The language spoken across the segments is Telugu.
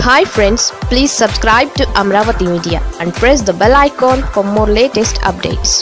hi friends please subscribe to Amaravati media and press the bell icon for more latest updates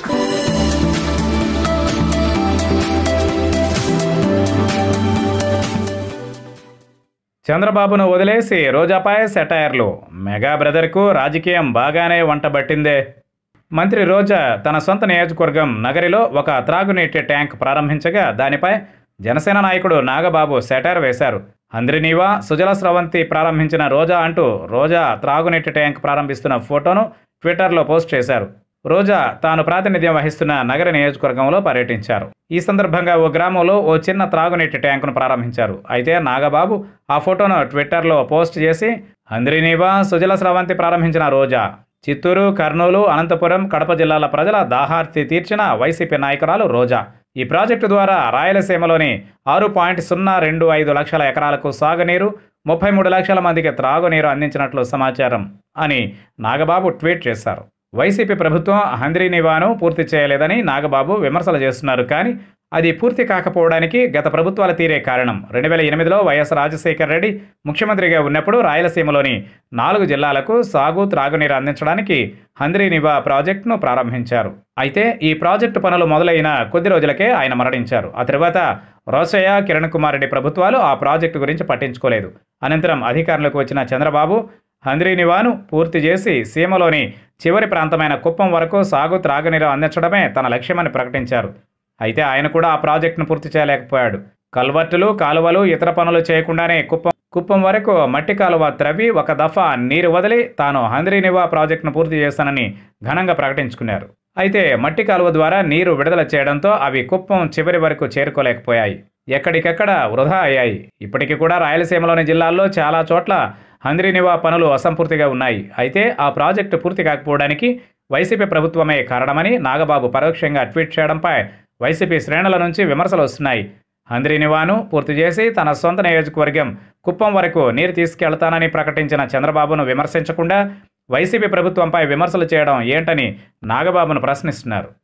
చంద్రబాబును వదిలేసి రోజాపై సెటైర్లు మెగా బ్రదర్కు రాజకీయం బాగానే వంటబట్టిందే మంత్రి రోజా తన సొంత నియోజకవర్గం నగరిలో ఒక త్రాగునీటి ట్యాంక్ ప్రారంభించగా దానిపై జనసేన నాయకుడు నాగబాబు సెటైర్ వేశారు హంద్రినీవా సుజల స్రవంతి ప్రారంభించిన రోజా అంటూ రోజా త్రాగునీటి ట్యాంక్ ప్రారంభిస్తున్న ఫోటోను ట్విట్టర్లో పోస్ట్ చేశారు రోజా తాను ప్రాతినిధ్యం వహిస్తున్న నగర నియోజకవర్గంలో పర్యటించారు ఈ సందర్భంగా ఓ గ్రామంలో ఓ చిన్న త్రాగునీటి ట్యాంకును ప్రారంభించారు అయితే నాగబాబు ఆ ఫోటోను ట్విట్టర్లో పోస్ట్ చేసి హంద్రినీవా సుజల స్రవంతి ప్రారంభించిన రోజా చిత్తూరు కర్నూలు అనంతపురం కడప జిల్లాల ప్రజల దాహార్తి తీర్చిన వైసీపీ నాయకురాలు రోజా ఈ ప్రాజెక్టు ద్వారా రాయలసీమలోని ఆరు పాయింట్ సున్నా రెండు ఐదు లక్షల ఎకరాలకు సాగునీరు ముప్పై మూడు లక్షల మందికి త్రాగునీరు అందించినట్లు సమాచారం అని నాగబాబు ట్వీట్ చేశారు వైసీపీ ప్రభుత్వం హంద్రీనివాను పూర్తి చేయలేదని నాగబాబు విమర్శలు చేస్తున్నారు కానీ అది పూర్తి కాకపోవడానికి గత ప్రభుత్వాల తీరే కారణం రెండు వేల ఎనిమిదిలో వైఎస్ రాజశేఖర్ రెడ్డి ముఖ్యమంత్రిగా ఉన్నప్పుడు రాయలసీమలోని నాలుగు జిల్లాలకు సాగు త్రాగునీరు అందించడానికి హంద్రీనివా ప్రాజెక్టును ప్రారంభించారు అయితే ఈ ప్రాజెక్టు పనులు మొదలైన కొద్ది రోజులకే ఆయన మరణించారు ఆ తర్వాత రోసయ్య కిరణ్ కుమార్ రెడ్డి ప్రభుత్వాలు ఆ ప్రాజెక్టు గురించి పట్టించుకోలేదు అనంతరం అధికారంలోకి వచ్చిన చంద్రబాబు హంద్రీనివాను పూర్తి చేసి సీమలోని చివరి ప్రాంతమైన కుప్పం వరకు సాగు త్రాగునీరు అందించడమే తన లక్ష్యమని ప్రకటించారు అయితే ఆయన కూడా ఆ ప్రాజెక్టును పూర్తి చేయలేకపోయాడు కల్వర్టులు కాలువలు ఇతర పనులు చేయకుండానే కుప్పం కుప్పం వరకు మట్టి కాలువ త్రవ్వి ఒక దఫా నీరు వదిలి తాను హంద్రీనివా ప్రాజెక్టును పూర్తి చేస్తానని ఘనంగా ప్రకటించుకున్నారు అయితే మట్టి కాలువ ద్వారా నీరు విడుదల చేయడంతో అవి కుప్పం చివరి వరకు చేరుకోలేకపోయాయి ఎక్కడికెక్కడ వృధా అయ్యాయి ఇప్పటికీ కూడా రాయలసీమలోని జిల్లాల్లో చాలా చోట్ల హంద్రీనివా పనులు అసంపూర్తిగా ఉన్నాయి అయితే ఆ ప్రాజెక్టు పూర్తి కాకపోవడానికి వైసీపీ ప్రభుత్వమే కారణమని నాగబాబు పరోక్షంగా ట్వీట్ చేయడంపై వైసీపీ శ్రేణుల నుంచి విమర్శలు వస్తున్నాయి హంద్రీనివాను పూర్తి చేసి తన సొంత నియోజకవర్గం కుప్పం వరకు నీరు తీసుకెళ్తానని ప్రకటించిన చంద్రబాబును విమర్శించకుండా వైసీపీ ప్రభుత్వంపై విమర్శలు చేయడం ఏంటని నాగబాబును ప్రశ్నిస్తున్నారు